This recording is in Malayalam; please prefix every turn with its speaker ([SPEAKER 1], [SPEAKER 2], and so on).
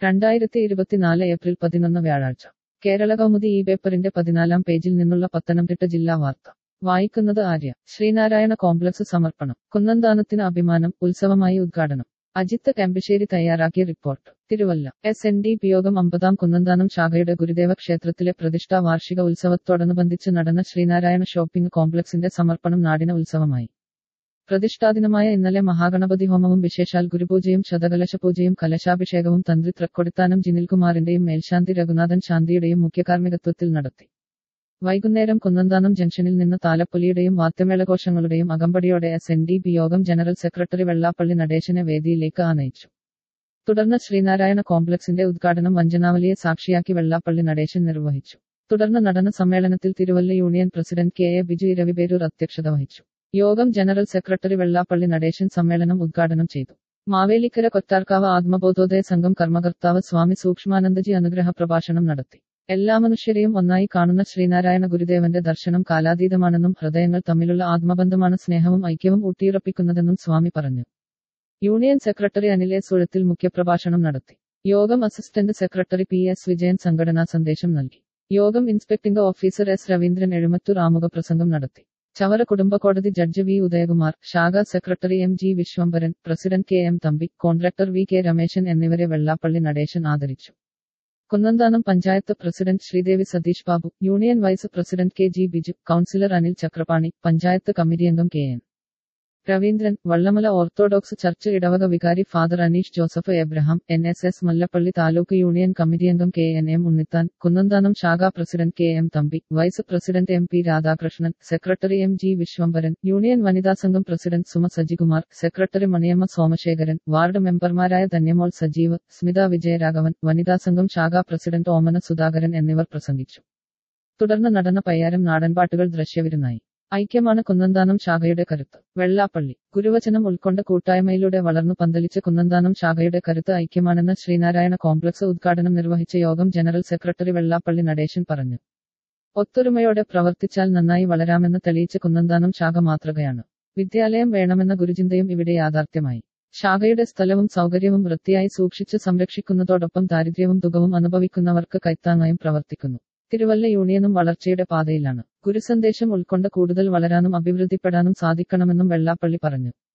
[SPEAKER 1] രണ്ടായിരത്തി ഇരുപത്തിനാല് ഏപ്രിൽ പതിനൊന്ന് വ്യാഴാഴ്ച കേരള കൗമുദി ഈ പേപ്പറിന്റെ പതിനാലാം പേജിൽ നിന്നുള്ള പത്തനംതിട്ട ജില്ലാ വാർത്ത വായിക്കുന്നത് ആര്യ ശ്രീനാരായണ കോംപ്ലക്സ് സമർപ്പണം കുന്നന്താനത്തിന് അഭിമാനം ഉത്സവമായി ഉദ്ഘാടനം അജിത്ത് കെമ്പശ്ശേരി തയ്യാറാക്കിയ report Thiruvalla S N D പിയോഗം അമ്പതാം കുന്നന്താനം ശാഖയുടെ ഗുരുദേവ ക്ഷേത്രത്തിലെ പ്രതിഷ്ഠാ വാർഷിക ഉത്സവത്തോടനുബന്ധിച്ച് നടന്ന ശ്രീനാരായണ ഷോപ്പിംഗ് കോംപ്ലക്സിന്റെ സമർപ്പണം നാടിന ഉത്സവമായി പ്രതിഷ്ഠാദിനമായ ഇന്നലെ മഹാഗണപതി ഹോമവും വിശേഷാൽ ഗുരുപൂജയും ശതകലശ പൂജയും കലശാഭിഷേകവും തന്ത്രി തൃക്കൊടിത്താനം ജിനിൽകുമാറിന്റെയും മേൽശാന്തി രഘുനാഥൻ ശാന്തിയുടെയും മുഖ്യകാർമ്മികത്വത്തിൽ നടത്തി വൈകുന്നേരം കുന്നന്താനം ജംഗ്ഷനിൽ നിന്ന് താലപ്പൊലിയുടെയും വാദ്യമേളഘോഷങ്ങളുടെയും അകമ്പടിയോടെ S N D P Yogam general secretary Vellappally നടേശനെ വേദിയിലേക്ക് ആനയിച്ചു തുടർന്ന് ശ്രീനാരായണ കോംപ്ലക്സിന്റെ ഉദ്ഘാടനം വഞ്ചനാവലിയെ സാക്ഷിയാക്കി വെള്ളാപ്പള്ളി നടേശൻ നിർവഹിച്ചു തുടർന്ന് നടന്ന സമ്മേളനത്തിൽ Thiruvalla union president K A Biju Iraviperoor അധ്യക്ഷത വഹിച്ചു യോഗം ജനറൽ സെക്രട്ടറി വെള്ളാപ്പള്ളി നടേശൻ സമ്മേളനം ഉദ്ഘാടനം ചെയ്തു മാവേലിക്കര കൊറ്റാർക്കാവ് ആത്മബോധോദയ സംഘം കർമ്മകർത്താവ് സ്വാമി സൂക്ഷ്മാനന്ദജി അനുഗ്രഹ പ്രഭാഷണം നടത്തി എല്ലാ മനുഷ്യരെയും ഒന്നായി കാണുന്ന ശ്രീനാരായണ ഗുരുദേവന്റെ ദർശനം കാലാതീതമാണെന്നും ഹൃദയങ്ങൾ തമ്മിലുള്ള ആത്മബന്ധമാണ് സ്നേഹവും ഐക്യവും ഊട്ടിയുറപ്പിക്കുന്നതെന്നും സ്വാമി പറഞ്ഞു union secretary Anil S Suzhathil മുഖ്യപ്രഭാഷണം നടത്തി യോഗം assistant secretary P S Vijayan സംഘടനാ സന്ദേശം നൽകി യോഗം inspecting officer S Raveendran Ezhumathoor ആമുഖ പ്രസംഗം നടത്തി ചവറ കുടുംബക്കോടതി ജഡ്ജ് വി ഉദയകുമാർ ശാഖ secretary M G Viswambharan president K M Thampi contractor V K Rameshan എന്നിവരെ വെള്ളാപ്പള്ളി നടേശൻ ആദരിച്ചു Kunnanthanam panchayat president Sreedevi Satheesh Babu union vice president K G Biju councillor Anil Chakrapani panchayat committee അംഗം K N Raveendran Vallamala orthodox church ഇടവക വികാരി Father Aneesh Joseph Abraham N S S Mallappally taluk union committee അംഗം K N M Unnithan Kunnanthanam ശാഖാ president K M Thampi vice president M P Radhakrishnan secretary M G Viswambharan union വനിതാ സംഘം പ്രസിഡന്റ് സുമ സജികുമാർ സെക്രട്ടറി മണിയമ്മ സോമശേഖരൻ വാർഡ് മെമ്പർമാരായ ധന്യമോൾ സജീവ് സ്മിത വിജയരാഘവൻ വനിതാ സംഘം ശാഖാ പ്രസിഡന്റ് ഓമന സുധാകരൻ എന്നിവർ പ്രസംഗിച്ചു തുടർന്ന് നടന്ന പയ്യാരം നാടൻപാട്ടുകൾ ദൃശ്യവിരുന്നായി ഐക്യമാണ് കുന്നന്താനം ശാഖയുടെ കരുത്ത് വെള്ളാപ്പള്ളി ഗുരുവചനം ഉൾക്കൊണ്ട കൂട്ടായ്മയിലൂടെ വളർന്നു പന്തലിച്ച കുന്നന്താനം ശാഖയുടെ കരുത്ത് ഐക്യമാണെന്ന് ശ്രീനാരായണ കോംപ്ലക്സ് ഉദ്ഘാടനം നിർവഹിച്ച യോഗം ജനറൽ സെക്രട്ടറി വെള്ളാപ്പള്ളി നടേശൻ പറഞ്ഞു ഒത്തൊരുമയോടെ പ്രവർത്തിച്ചാൽ നന്നായി വളരാമെന്ന് തെളിയിച്ച കുന്നന്താനം ശാഖ മാതൃകയാണ് വിദ്യാലയം വേണമെന്ന ഗുരുചിന്തയും ഇവിടെ യാഥാർത്ഥ്യമായി ശാഖയുടെ സ്ഥലവും സൗകര്യവും വൃത്തിയായി സൂക്ഷിച്ച് സംരക്ഷിക്കുന്നതോടൊപ്പം ദാരിദ്ര്യവും ദുഃഖവും അനുഭവിക്കുന്നവർക്ക് കൈത്താങ്ങായും പ്രവർത്തിക്കുന്നു തിരുവല്ല യൂണിയനും വളർച്ചയുടെ പാതയിലാണ് ഗുരുസന്ദേശം ഉൾക്കൊണ്ട് കൂടുതൽ വളരാനും അഭിവൃദ്ധിപ്പെടാനും സാധിക്കണമെന്നും വെള്ളാപ്പള്ളി പറഞ്ഞു